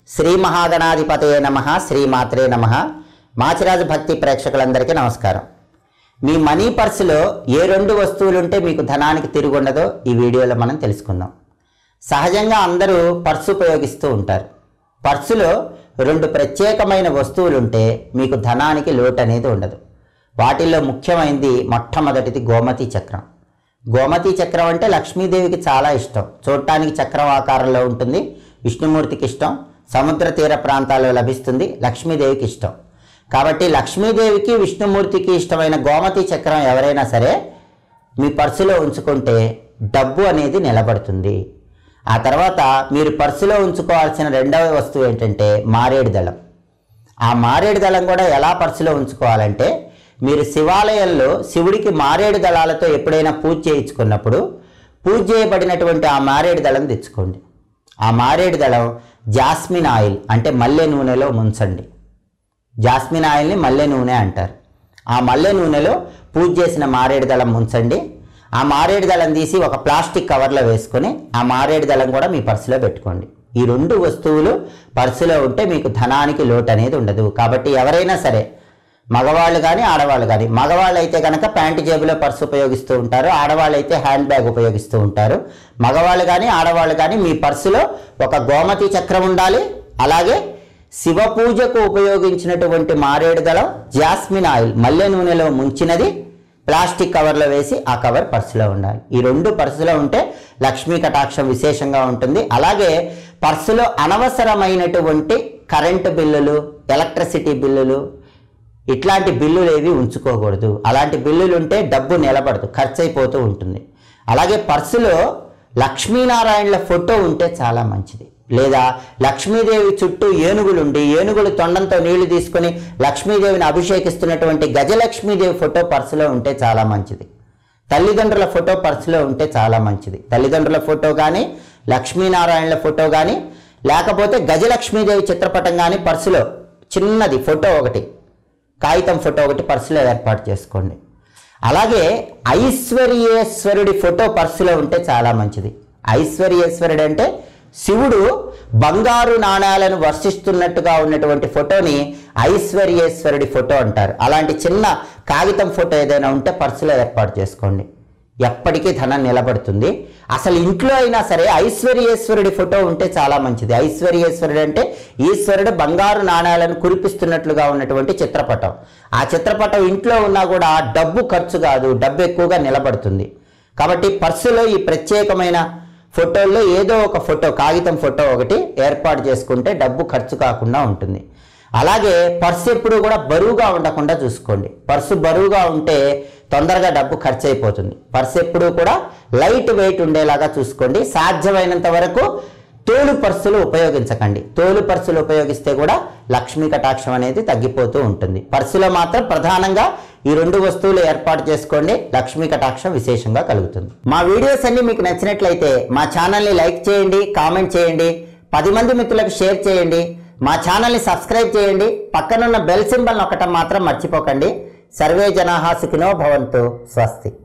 శ్రీ మహాగణాధిపతయే నమ శ్రీమాత్రే నమ మాచిరాజు భక్తి ప్రేక్షకులందరికీ నమస్కారం మీ మనీ పర్సులో ఏ రెండు వస్తువులుంటే మీకు ధనానికి తిరుగుండదో ఈ వీడియోలో మనం తెలుసుకుందాం సహజంగా అందరూ పర్సు ఉపయోగిస్తూ ఉంటారు పర్సులో రెండు ప్రత్యేకమైన వస్తువులుంటే మీకు ధనానికి లోటు అనేది ఉండదు వాటిల్లో ముఖ్యమైనది మొట్టమొదటిది గోమతి చక్రం గోమతి చక్రం అంటే లక్ష్మీదేవికి చాలా ఇష్టం చూడటానికి చక్రం ఆకారంలో ఉంటుంది విష్ణుమూర్తికి ఇష్టం సముద్ర తీర ప్రాంతాల్లో లభిస్తుంది లక్ష్మీదేవికి ఇష్టం కాబట్టి లక్ష్మీదేవికి విష్ణుమూర్తికి ఇష్టమైన గోమతి చక్రం ఎవరైనా సరే మీ పర్సులో ఉంచుకుంటే డబ్బు అనేది నిలబడుతుంది ఆ తర్వాత మీరు పర్సులో ఉంచుకోవాల్సిన రెండవ వస్తువు ఏంటంటే మారేడు దళం ఆ మారేడు దళం కూడా ఎలా పర్సులో ఉంచుకోవాలంటే మీరు శివాలయంలో శివుడికి మారేడు దళాలతో ఎప్పుడైనా పూజ చేయించుకున్నప్పుడు పూజ చేయబడినటువంటి ఆ మారేడు దళం తెచ్చుకోండి ఆ మారేడు దళం జాస్మిన్ ఆయిల్ అంటే మల్లె నూనెలో ముంచండి జాస్మిన్ ఆయిల్ని మల్లె నూనె అంటారు ఆ మల్లె నూనెలో పూజ చేసిన మారేడు దళం ఉంచండి ఆ మారేడు దళం తీసి ఒక ప్లాస్టిక్ కవర్లో వేసుకొని ఆ మారేడు దళం కూడా మీ పర్సులో పెట్టుకోండి ఈ రెండు వస్తువులు పర్సులో ఉంటే మీకు ధనానికి లోటు అనేది ఉండదు కాబట్టి ఎవరైనా సరే మగవాళ్ళు కానీ ఆడవాళ్ళు కానీ మగవాళ్ళు అయితే కనుక ప్యాంటు జేబులో పర్సు ఉపయోగిస్తూ ఉంటారు ఆడవాళ్ళు అయితే హ్యాండ్ బ్యాగ్ ఉపయోగిస్తూ ఉంటారు మగవాళ్ళు కానీ ఆడవాళ్ళు కానీ మీ పర్సులో ఒక గోమతి చక్రం ఉండాలి అలాగే శివ పూజకు ఉపయోగించినటువంటి మారేడు దళం జాస్మిన్ ఆయిల్ మల్లె నూనెలో ముంచినది ప్లాస్టిక్ కవర్లో వేసి ఆ కవర్ పర్సులో ఉండాలి ఈ రెండు పర్సులో ఉంటే లక్ష్మీ కటాక్షం విశేషంగా ఉంటుంది అలాగే పర్సులో అనవసరమైనటువంటి కరెంటు బిల్లులు ఎలక్ట్రిసిటీ బిల్లులు ఇట్లాంటి బిల్లులు ఏవి ఉంచుకోకూడదు అలాంటి బిల్లులు ఉంటే డబ్బు నిలబడదు ఖర్చు అయిపోతూ ఉంటుంది అలాగే పర్సులో లక్ష్మీనారాయణల ఫోటో ఉంటే చాలా మంచిది లేదా లక్ష్మీదేవి చుట్టూ ఏనుగులు ఉండి ఏనుగులు తొండంతో నీళ్లు తీసుకొని లక్ష్మీదేవిని అభిషేకిస్తున్నటువంటి గజలక్ష్మీదేవి ఫోటో పర్సులో ఉంటే చాలా మంచిది తల్లిదండ్రుల ఫోటో పర్సులో ఉంటే చాలా మంచిది తల్లిదండ్రుల ఫోటో కానీ లక్ష్మీనారాయణల ఫోటో కానీ లేకపోతే గజలక్ష్మీదేవి చిత్రపటం కానీ పర్సులో చిన్నది ఫోటో ఒకటి కాగితం ఫోటో ఒకటి పర్సులో ఏర్పాటు చేసుకోండి అలాగే ఐశ్వర్యేశ్వరుడి ఫోటో పర్సులో ఉంటే చాలా మంచిది ఐశ్వర్యేశ్వరుడు అంటే శివుడు బంగారు నాణాలను వర్షిస్తున్నట్టుగా ఉన్నటువంటి ఫోటోని ఐశ్వర్యేశ్వరుడి ఫోటో అంటారు అలాంటి చిన్న కాగితం ఫోటో ఏదైనా ఉంటే పర్సులో ఏర్పాటు చేసుకోండి ఎప్పటికీ ధనం నిలబడుతుంది అసలు ఇంట్లో అయినా సరే ఐశ్వర్యేశ్వరుడి ఫోటో ఉంటే చాలా మంచిది ఐశ్వర్యేశ్వరుడు అంటే ఈశ్వరుడు బంగారు నాణ్యాలను కురిపిస్తున్నట్లుగా ఉన్నటువంటి చిత్రపటం ఆ చిత్రపటం ఇంట్లో ఉన్నా కూడా డబ్బు ఖర్చు కాదు డబ్బు ఎక్కువగా నిలబడుతుంది కాబట్టి పర్సులో ఈ ప్రత్యేకమైన ఫోటోల్లో ఏదో ఒక ఫోటో కాగితం ఫోటో ఒకటి ఏర్పాటు చేసుకుంటే డబ్బు ఖర్చు కాకుండా ఉంటుంది అలాగే పర్సు ఎప్పుడు కూడా బరువుగా ఉండకుండా చూసుకోండి పర్సు బరువుగా ఉంటే తొందరగా డబ్బు ఖర్చు అయిపోతుంది పర్సు ఎప్పుడు కూడా లైట్ వెయిట్ ఉండేలాగా చూసుకోండి సాధ్యమైనంత వరకు తోలు పర్సులు ఉపయోగించకండి తోలు పర్సులు ఉపయోగిస్తే కూడా లక్ష్మీ కటాక్షం అనేది తగ్గిపోతూ ఉంటుంది పర్సులో మాత్రం ప్రధానంగా ఈ రెండు వస్తువులు ఏర్పాటు చేసుకోండి లక్ష్మీ కటాక్షం విశేషంగా కలుగుతుంది మా వీడియోస్ అన్ని మీకు నచ్చినట్లయితే మా ఛానల్ని లైక్ చేయండి కామెంట్ చేయండి పది మంది మిత్రులకు షేర్ చేయండి మా ఛానల్ని సబ్స్క్రైబ్ చేయండి పక్కనున్న బెల్ సింబల్ నొక్కటం మాత్రం మర్చిపోకండి సర్వే జనాహా సుఖినో భవంతు స్వస్తి